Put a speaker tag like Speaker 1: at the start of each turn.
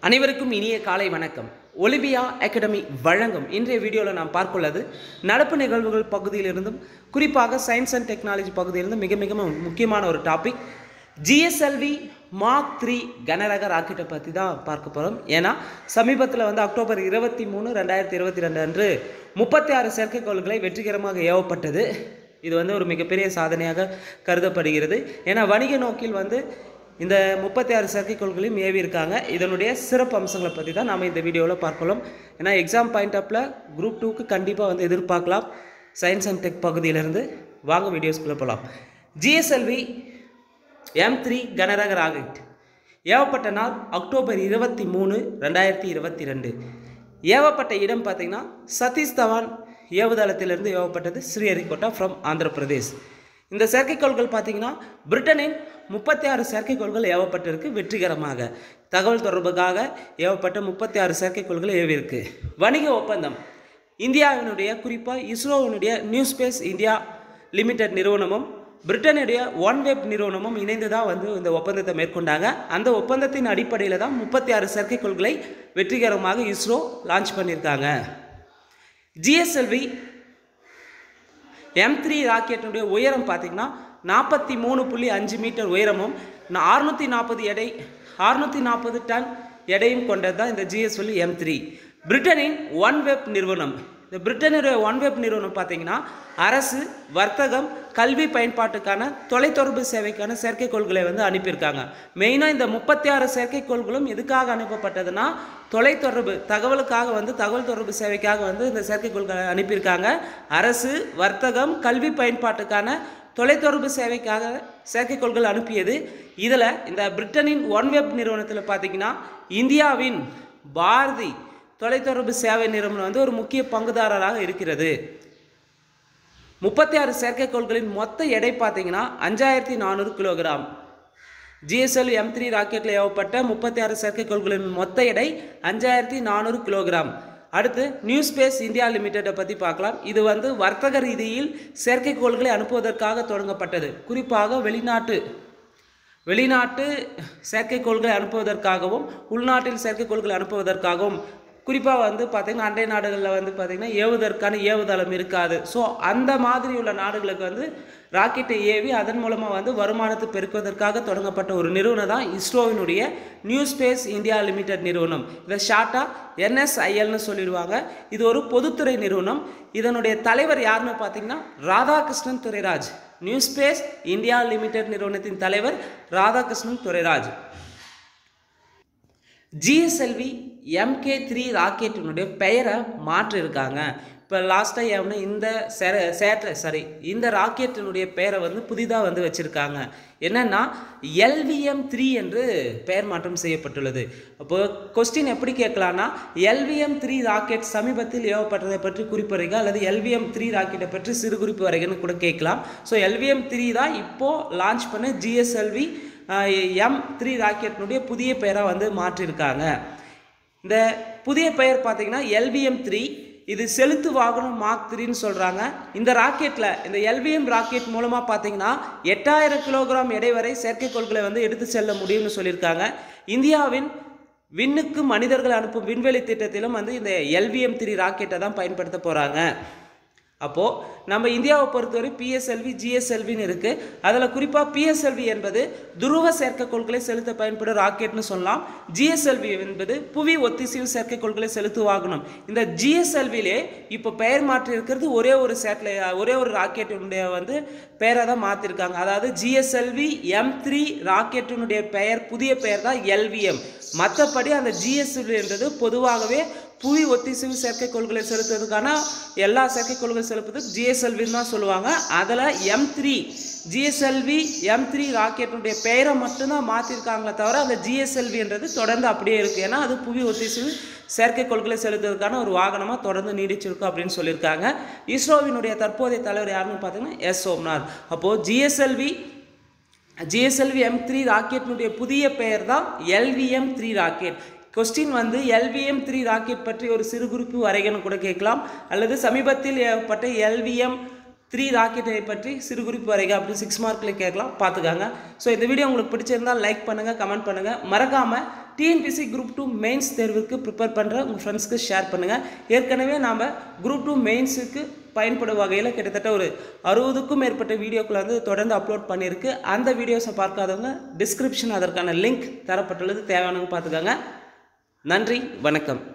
Speaker 1: அனைவருக்கும் இனிய காலை வணக்கம் ஒலிபியா அகாடமி வழங்கும் இன்றைய வீடியோவில் நாம் பார்க்குள்ளது நடப்பு நிகழ்வுகள் பகுதியிலிருந்தும் குறிப்பாக சயின்ஸ் அண்ட் டெக்னாலஜி பகுதியிலிருந்தும் மிக மிக முக்கியமான ஒரு டாபிக் ஜிஎஸ்எல்வி மார்க் த்ரீ கனரக ராக்கெட்டை பற்றி தான் பார்க்க போகிறோம் ஏன்னா சமீபத்தில் வந்து அக்டோபர் இருபத்தி மூணு ரெண்டாயிரத்தி இருபத்தி ரெண்டு அன்று முப்பத்தி ஆறு செயற்கைக்கோள்களை வெற்றிகரமாக ஏவப்பட்டது இது வந்து ஒரு மிகப்பெரிய சாதனையாக கருதப்படுகிறது ஏன்னா வணிக நோக்கில் வந்து இந்த முப்பத்தி ஆறு செயற்கைக்கோள்களையும் ஏவி இருக்காங்க இதனுடைய சிறப்பு அம்சங்களை பற்றி தான் நாம் இந்த வீடியோவில் பார்க்கலாம் ஏன்னா எக்ஸாம் பாயிண்ட் ஆஃப்ல குரூப் டூக்கு கண்டிப்பாக வந்து எதிர்பார்க்கலாம் சயின்ஸ் அண்ட் டெக் பகுதியிலிருந்து வாங்க வீடியோஸ்குள்ளே போகலாம் ஜிஎஸ்எல்வி எம் த்ரீ கனரக ராக்கெட் ஏவப்பட்ட நாள் அக்டோபர் இருபத்தி மூணு ரெண்டாயிரத்தி இருபத்தி ரெண்டு ஏவப்பட்ட இடம் பார்த்தீங்கன்னா சதீஷ் தவான் ஏவுதளத்திலிருந்து ஏவப்பட்டது ஸ்ரீஹரிகோட்டா ஃப்ரம் ஆந்திர பிரதேஷ் இந்த செயற்கைக்கோள்கள் பார்த்தீங்கன்னா பிரிட்டனின் முப்பத்தி ஆறு செயற்கைக்கோள்கள் ஏவப்பட்டிருக்கு வெற்றிகரமாக தகவல் தொடர்புக்காக ஏவப்பட்ட முப்பத்தி ஆறு செயற்கைக்கோள்கள் ஏவிருக்கு வணிக ஒப்பந்தம் இந்தியாவினுடைய குறிப்பாக இஸ்ரோவினுடைய நியூ ஸ்பேஸ் இந்தியா லிமிடெட் நிறுவனமும் பிரிட்டனுடைய ஒன் வெப் நிறுவனமும் இணைந்து தான் வந்து இந்த ஒப்பந்தத்தை மேற்கொண்டாங்க அந்த ஒப்பந்தத்தின் அடிப்படையில் தான் முப்பத்தி ஆறு செயற்கைக்கோள்களை வெற்றிகரமாக இஸ்ரோ லான்ச் பண்ணியிருக்காங்க ஜிஎஸ்எல்வி எம் த்ரீ ராக்கெட்டுடைய உயரம் பார்த்திங்கன்னா நாற்பத்தி மூணு புள்ளி அஞ்சு மீட்டர் உயரமும் அறுநூற்றி நாற்பது எடை அறுநூற்றி நாற்பது டன் எடையும் கொண்டது தான் இந்த ஜிஎஸ்எல்வி எம் த்ரீ பிரிட்டனின் ஒன் வெப் நிறுவனம் இந்த பிரிட்டனுடைய ஒன் வெப் நிறுவனம் பார்த்தீங்கன்னா அரசு வர்த்தகம் கல்வி பயன்பாட்டுக்கான தொலைத்தொடர்பு சேவைக்கான செயற்கைக்கோள்களை வந்து அனுப்பியிருக்காங்க மெயினாக இந்த முப்பத்தி ஆறு செயற்கைக்கோள்களும் எதுக்காக அனுப்பப்பட்டதுன்னா தொலைத்தொடர்பு தகவலுக்காக வந்து தகவல் தொடர்பு சேவைக்காக வந்து இந்த செயற்கைக்கோள்களை அனுப்பியிருக்காங்க அரசு வர்த்தகம் கல்வி பயன்பாட்டுக்கான தொலைத்தொடர்பு சேவைக்காக செயற்கைக்கோள்கள் அனுப்பியது இதில் இந்த பிரிட்டனின் ஒன் வெப் நிறுவனத்தில் பார்த்தீங்கன்னா இந்தியாவின் பாரதி தொலைத்தொடர்பு சேவை நிறுவனம் வந்து ஒரு முக்கிய பங்குதாரராக இருக்கிறது முப்பத்தி ஆறு செயற்கைக்கோள்களின் மொத்த எடை பார்த்தீங்கன்னா அஞ்சாயிரத்தி நானூறு கிலோகிராம் ஜிஎஸ்எல் எம் த்ரீ ராக்கெட்டில் ஏவப்பட்ட முப்பத்தி ஆறு செயற்கைக்கோள்களின் மொத்த எடை அஞ்சாயிரத்தி நானூறு கிலோகிராம் அடுத்து நியூ ஸ்பேஸ் இந்தியா லிமிடெட்டை பற்றி பார்க்கலாம் இது வந்து வர்த்தக ரீதியில் செயற்கைக்கோள்களை அனுப்புவதற்காக தொடங்கப்பட்டது குறிப்பாக வெளிநாட்டு வெளிநாட்டு செயற்கைக்கோள்களை அனுப்புவதற்காகவும் உள்நாட்டில் செயற்கைக்கோள்களை அனுப்புவதற்காகவும் குறிப்பாக வந்து பார்த்திங்கன்னா அண்டை நாடுகளில் வந்து பார்த்திங்கன்னா ஏவுவதற்கான ஏவுதளம் இருக்காது ஸோ அந்த மாதிரி உள்ள நாடுகளுக்கு வந்து ராக்கெட்டை ஏவி அதன் மூலமாக வந்து வருமானத்தை பெருக்குவதற்காக தொடங்கப்பட்ட ஒரு நிறுவனம் தான் இஸ்ரோவினுடைய நியூ ஸ்பேஸ் இந்தியா லிமிடெட் நிறுவனம் இதை ஷார்ட்டாக என்எஸ்ஐஎல்னு சொல்லிடுவாங்க இது ஒரு பொதுத்துறை நிறுவனம் இதனுடைய தலைவர் யாருன்னு பார்த்தீங்கன்னா Radhakrishnan Durairaj new space India limited நிறுவனத்தின் தலைவர் Radhakrishnan Durairaj GSLV MK three ராக்கெட்டினுடைய பெயரை மாற்றிருக்காங்க இப்போ லாஸ்ட்டாக எவனு இந்த சேர சேட்ட சாரி இந்த ராக்கெட்டினுடைய பெயரை வந்து புதிதாக வந்து வச்சுருக்காங்க என்னென்னா எல்விஎம் த்ரீ என்று பெயர் மாற்றம் செய்யப்பட்டுள்ளது அப்போ கொஸ்டின் எப்படி கேட்கலான்னா எல்விஎம் த்ரீ ராக்கெட் சமீபத்தில் ஏவப்பட்டதை பற்றி குறிப்பறைக அல்லது எல்விஎம் த்ரீ ராக்கெட்டை பற்றி சிறு குறிப்பு வரைகன்னு கூட கேட்கலாம் ஸோ எல்விஎம் த்ரீ தான் இப்போது லான்ச் பண்ண ஜிஎஸ்எல்வி எம் த்ரீ ராக்கெட்டினுடைய புதிய பெயராக வந்து மாற்றியிருக்காங்க இந்த புதிய பெயர் பார்த்தீங்கன்னா எல்விஎம் த்ரீ இது செலுத்து வாகனம் மார்க் த்ரீன்னு சொல்கிறாங்க இந்த ராக்கெட்டில் இந்த எல்விஎம் ராக்கெட் மூலமாக பார்த்தீங்கன்னா எட்டாயிரம் கிலோகிராம் எடை வரை செயற்கைக்கோள்களை வந்து எடுத்து செல்ல முடியும்னு சொல்லியிருக்காங்க இந்தியாவின் விண்ணுக்கு மனிதர்கள் அனுப்பும் விண்வெளி திட்டத்திலும் வந்து இந்த எல்விஎம் த்ரீ ராக்கெட்டை தான் பயன்படுத்த போகிறாங்க அப்போது நம்ம இந்தியாவை பொறுத்தவரை பிஎஸ்எல்வி ஜிஎஸ்எல்வின்னு இருக்குது அதில் குறிப்பாக பிஎஸ்எல்வி என்பது துருவ செயற்கைக்கோள்களை செலுத்த பயன்படும் ராக்கெட்னு சொல்லலாம் ஜிஎஸ்எல்வி என்பது புவி ஒத்திசைவு செயற்கைக்கோள்களை செலுத்துவாகணும் இந்த ஜிஎஸ்எல்விலே இப்போ பெயர் மாற்றி இருக்கிறது ஒரே ஒரு சேட்டலை ஒரே ஒரு ராக்கெட்டினுடைய வந்து பெயரை தான் மாற்றிருக்காங்க அதாவது ஜிஎஸ்எல்வி எம் த்ரீ ராக்கெட்டினுடைய பெயர் புதிய பெயர் தான் எல்விஎம் மற்றபடி அந்த ஜிஎஸ்எல்வி என்றது பொதுவாகவே புவி ஒத்திசைவு செயற்கைக்கோள்களை செலுத்துவதற்கான எல்லா செயற்கைக்கோள்கள் செலுத்துவதுக்கு ஜிஎஸ்எல்வின்னு தான் சொல்லுவாங்க அதில் M three GSLV M three ராக்கெட்டுடைய பெயரை மட்டும்தான் மாற்றிருக்காங்களே தவிர அந்த ஜிஎஸ்எல்வின்றது தொடர்ந்து அப்படியே இருக்குது ஏன்னா அது புவி ஒத்திசைவு செயற்கைக்கோள்களை செலுத்துவதற்கான ஒரு வாகனமாக தொடர்ந்து நீடிச்சிருக்கும் அப்படின்னு சொல்லியிருக்காங்க இஸ்ரோவினுடைய தற்போதைய தலைவர் யாருன்னு பார்த்தீங்கன்னா எஸ் சோம்நாத் அப்போது ஜிஎஸ்எல்வி ஜிஎஸ்எல்வி எம் த்ரீ ராக்கெட்டினுடைய புதிய பெயர் தான் எல்விஎம் த்ரீ ராக்கெட் கொஸ்டின் வந்து எல்விஎம் த்ரீ ராக்கெட் பற்றி ஒரு சிறு குறிப்பு வரைகன்னு கூட கேட்கலாம் அல்லது சமீபத்தில் ஏற்பட்ட எல்விஎம் த்ரீ ராக்கெட்டை பற்றி சிறு குறிப்பு வரைக அப்படின்னு சிக்ஸ் மார்க்கில் கேட்கலாம் பார்த்துக்காங்க ஸோ இந்த வீடியோ உங்களுக்கு பிடிச்சிருந்தால் லைக் பண்ணுங்கள் கமெண்ட் பண்ணுங்கள் மறக்காமல் டிஎன்பிசி குரூப் டூ மெயின்ஸ் தேர்வுக்கு ப்ரிப்பேர் பண்ணுற உங்கள் ஃப்ரெண்ட்ஸ்க்கு ஷேர் பண்ணுங்கள் ஏற்கனவே நாம் குரூப் டூ மெயின்ஸுக்கு பயன்படும் வகையில் கிட்டத்தட்ட ஒரு அறுபதுக்கும் மேற்பட்ட வீடியோக்களை வந்து தொடர்ந்து அப்லோட் பண்ணியிருக்கு அந்த வீடியோஸை பார்க்காதவங்க டிஸ்கிரிப்ஷன் அதற்கான லிங்க் தரப்பட்டுள்ளது தேவையானவங்க பார்த்துக்கோங்க நன்றி வணக்கம்